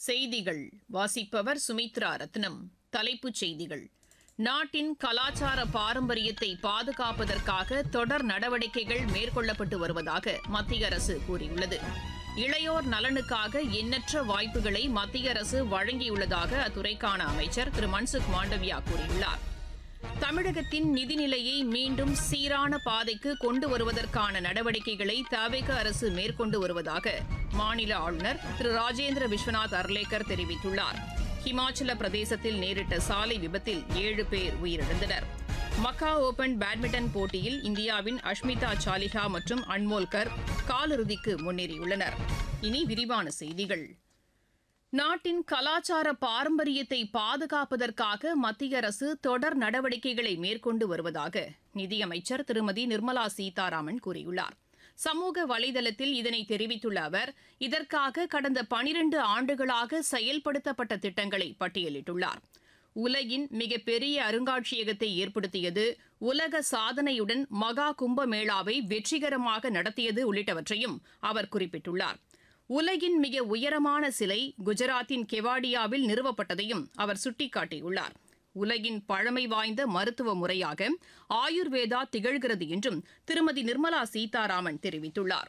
செய்திகள் வாசிப்பவர் சுமித்ரா ரத்னம் தலைப்புச் செய்திகள் நாட்டின் கலாச்சார பாரம்பரியத்தை பாதுகாப்பதற்காக தொடர் நடவடிக்கைகள் மேற்கொள்ளப்பட்டு வருவதாக மத்திய அரசு கூறியுள்ளது இளையோர் நலனுக்காக எண்ணற்ற வாய்ப்புகளை மத்திய அரசு வழங்கியுள்ளதாக அத்துறைக்கான அமைச்சர் திரு மன்சுக் மாண்டவியா கூறியுள்ளார் தமிழகத்தின் நிதிநிலையை மீண்டும் சீரான பாதைக்கு கொண்டு வருவதற்கான நடவடிக்கைகளை தவிக அரசு மேற்கொண்டு வருவதாக மாநில ஆளுநர் திரு ராஜேந்திர விஸ்வநாத் அர்லேக்கர் தெரிவித்துள்ளார் ஹிமாச்சல பிரதேசத்தில் நேரிட்ட சாலை விபத்தில் ஏழு பேர் உயிரிழந்தனர் மக்கா ஓபன் பேட்மிண்டன் போட்டியில் இந்தியாவின் அஷ்மிதா சாலிஹா மற்றும் அன்மோல்கர் காலிறுதிக்கு முன்னேறியுள்ளனர் இனி விரிவான செய்திகள் நாட்டின் கலாச்சார பாரம்பரியத்தை பாதுகாப்பதற்காக மத்திய அரசு தொடர் நடவடிக்கைகளை மேற்கொண்டு வருவதாக நிதியமைச்சர் திருமதி நிர்மலா சீதாராமன் கூறியுள்ளார் சமூக வலைதளத்தில் இதனை தெரிவித்துள்ள அவர் இதற்காக கடந்த பனிரண்டு ஆண்டுகளாக செயல்படுத்தப்பட்ட திட்டங்களை பட்டியலிட்டுள்ளார் உலகின் மிகப்பெரிய அருங்காட்சியகத்தை ஏற்படுத்தியது உலக சாதனையுடன் மகா கும்பமேளாவை வெற்றிகரமாக நடத்தியது உள்ளிட்டவற்றையும் அவர் குறிப்பிட்டுள்ளார் உலகின் மிக உயரமான சிலை குஜராத்தின் கெவாடியாவில் நிறுவப்பட்டதையும் அவர் சுட்டிக்காட்டியுள்ளார் உலகின் பழமை வாய்ந்த மருத்துவ முறையாக ஆயுர்வேதா திகழ்கிறது என்றும் திருமதி நிர்மலா சீதாராமன் தெரிவித்துள்ளார்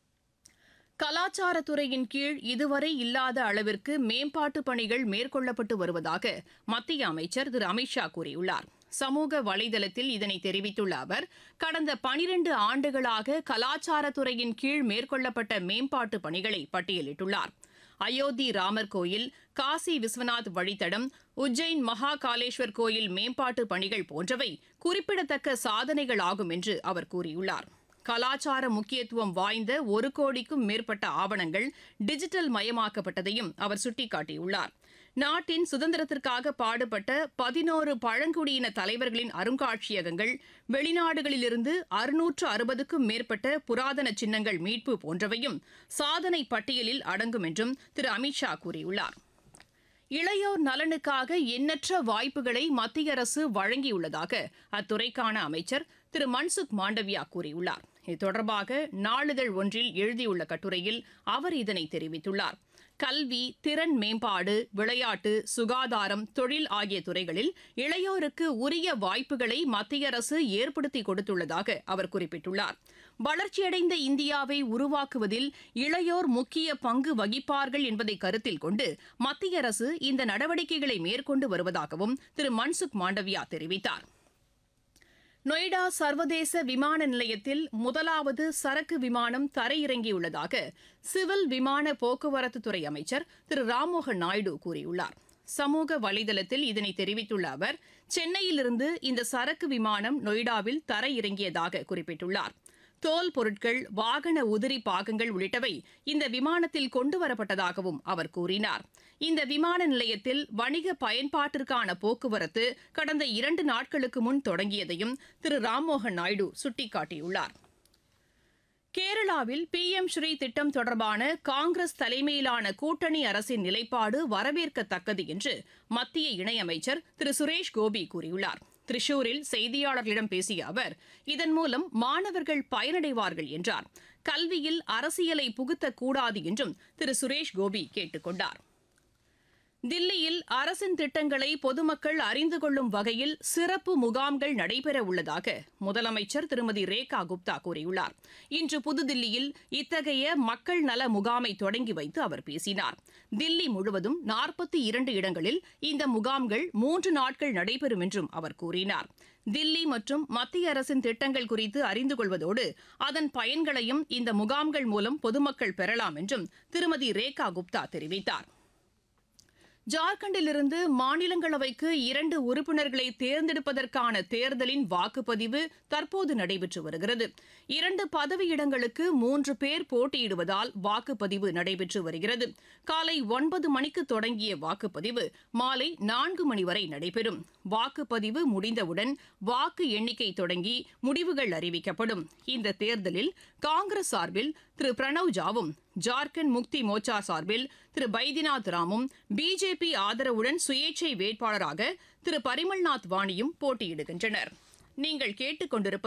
கலாச்சாரத்துறையின் கீழ் இதுவரை இல்லாத அளவிற்கு மேம்பாட்டு பணிகள் மேற்கொள்ளப்பட்டு வருவதாக மத்திய அமைச்சர் திரு அமித்ஷா கூறியுள்ளார் சமூக வலைதளத்தில் இதனை தெரிவித்துள்ள அவர் கடந்த பனிரண்டு ஆண்டுகளாக கலாச்சாரத்துறையின் கீழ் மேற்கொள்ளப்பட்ட மேம்பாட்டு பணிகளை பட்டியலிட்டுள்ளார் அயோத்தி ராமர் கோயில் காசி விஸ்வநாத் வழித்தடம் உஜ்ஜைன் மகா காளேஸ்வர் கோயில் மேம்பாட்டு பணிகள் போன்றவை குறிப்பிடத்தக்க சாதனைகளாகும் என்று அவர் கூறியுள்ளார் கலாச்சார முக்கியத்துவம் வாய்ந்த ஒரு கோடிக்கும் மேற்பட்ட ஆவணங்கள் டிஜிட்டல் மயமாக்கப்பட்டதையும் அவர் சுட்டிக்காட்டியுள்ளார் நாட்டின் சுதந்திரத்திற்காக பாடுபட்ட பதினோரு பழங்குடியின தலைவர்களின் அருங்காட்சியகங்கள் வெளிநாடுகளிலிருந்து அறுநூற்று அறுபதுக்கும் மேற்பட்ட புராதன சின்னங்கள் மீட்பு போன்றவையும் சாதனை பட்டியலில் அடங்கும் என்றும் திரு அமித்ஷா கூறியுள்ளார் இளையோர் நலனுக்காக எண்ணற்ற வாய்ப்புகளை மத்திய அரசு வழங்கியுள்ளதாக அத்துறைக்கான அமைச்சர் திரு மன்சுக் மாண்டவியா கூறியுள்ளார் இது தொடர்பாக நாளிதழ் ஒன்றில் எழுதியுள்ள கட்டுரையில் அவர் இதனை தெரிவித்துள்ளார் கல்வி திறன் மேம்பாடு விளையாட்டு சுகாதாரம் தொழில் ஆகிய துறைகளில் இளையோருக்கு உரிய வாய்ப்புகளை மத்திய அரசு ஏற்படுத்தி கொடுத்துள்ளதாக அவர் குறிப்பிட்டுள்ளார் வளர்ச்சியடைந்த இந்தியாவை உருவாக்குவதில் இளையோர் முக்கிய பங்கு வகிப்பார்கள் என்பதை கருத்தில் கொண்டு மத்திய அரசு இந்த நடவடிக்கைகளை மேற்கொண்டு வருவதாகவும் திரு மன்சுக் மாண்டவியா தெரிவித்தார் நொய்டா சர்வதேச விமான நிலையத்தில் முதலாவது சரக்கு விமானம் தரையிறங்கியுள்ளதாக சிவில் விமான போக்குவரத்துத்துறை அமைச்சர் திரு ராம்மோகன் நாயுடு கூறியுள்ளார் சமூக வலைதளத்தில் இதனை தெரிவித்துள்ள அவர் சென்னையிலிருந்து இந்த சரக்கு விமானம் நொய்டாவில் தரையிறங்கியதாக குறிப்பிட்டுள்ளார் தோல் பொருட்கள் வாகன உதிரி பாகங்கள் உள்ளிட்டவை இந்த விமானத்தில் கொண்டுவரப்பட்டதாகவும் அவர் கூறினார் இந்த விமான நிலையத்தில் வணிக பயன்பாட்டிற்கான போக்குவரத்து கடந்த இரண்டு நாட்களுக்கு முன் தொடங்கியதையும் திரு ராம்மோகன் நாயுடு சுட்டிக்காட்டியுள்ளார் கேரளாவில் பி எம் ஸ்ரீ திட்டம் தொடர்பான காங்கிரஸ் தலைமையிலான கூட்டணி அரசின் நிலைப்பாடு வரவேற்கத்தக்கது என்று மத்திய இணையமைச்சர் திரு சுரேஷ் கோபி கூறியுள்ளார் திரிஷூரில் செய்தியாளர்களிடம் பேசிய அவர் இதன் மூலம் மாணவர்கள் பயனடைவார்கள் என்றார் கல்வியில் அரசியலை புகுத்தக்கூடாது என்றும் திரு சுரேஷ் கோபி கேட்டுக் கொண்டார் தில்லியில் அரசின் திட்டங்களை பொதுமக்கள் அறிந்து கொள்ளும் வகையில் சிறப்பு முகாம்கள் நடைபெற உள்ளதாக முதலமைச்சர் திருமதி ரேகா குப்தா கூறியுள்ளார் இன்று புதுதில்லியில் இத்தகைய மக்கள் நல முகாமை தொடங்கி வைத்து அவர் பேசினார் தில்லி முழுவதும் நாற்பத்தி இரண்டு இடங்களில் இந்த முகாம்கள் மூன்று நாட்கள் நடைபெறும் என்றும் அவர் கூறினார் தில்லி மற்றும் மத்திய அரசின் திட்டங்கள் குறித்து அறிந்து கொள்வதோடு அதன் பயன்களையும் இந்த முகாம்கள் மூலம் பொதுமக்கள் பெறலாம் என்றும் திருமதி ரேகா குப்தா தெரிவித்தார் ஜார்க்கண்டிலிருந்து மாநிலங்களவைக்கு இரண்டு உறுப்பினர்களை தேர்ந்தெடுப்பதற்கான தேர்தலின் வாக்குப்பதிவு தற்போது நடைபெற்று வருகிறது இரண்டு பதவியிடங்களுக்கு மூன்று பேர் போட்டியிடுவதால் வாக்குப்பதிவு நடைபெற்று வருகிறது காலை ஒன்பது மணிக்கு தொடங்கிய வாக்குப்பதிவு மாலை நான்கு மணி வரை நடைபெறும் வாக்குப்பதிவு முடிந்தவுடன் வாக்கு எண்ணிக்கை தொடங்கி முடிவுகள் அறிவிக்கப்படும் இந்த தேர்தலில் காங்கிரஸ் சார்பில் திரு பிரணவ் ஜாவும் ஜார்க்கண்ட் முக்தி மோர்ச்சா சார்பில் திரு பைதிநாத் ராமும் பிஜேபி ஆதரவுடன் சுயேட்சை வேட்பாளராக திரு பரிமல்நாத் வாணியும் போட்டியிடுகின்றனர் நீங்கள் கேட்டுக்கொண்டிருப்பது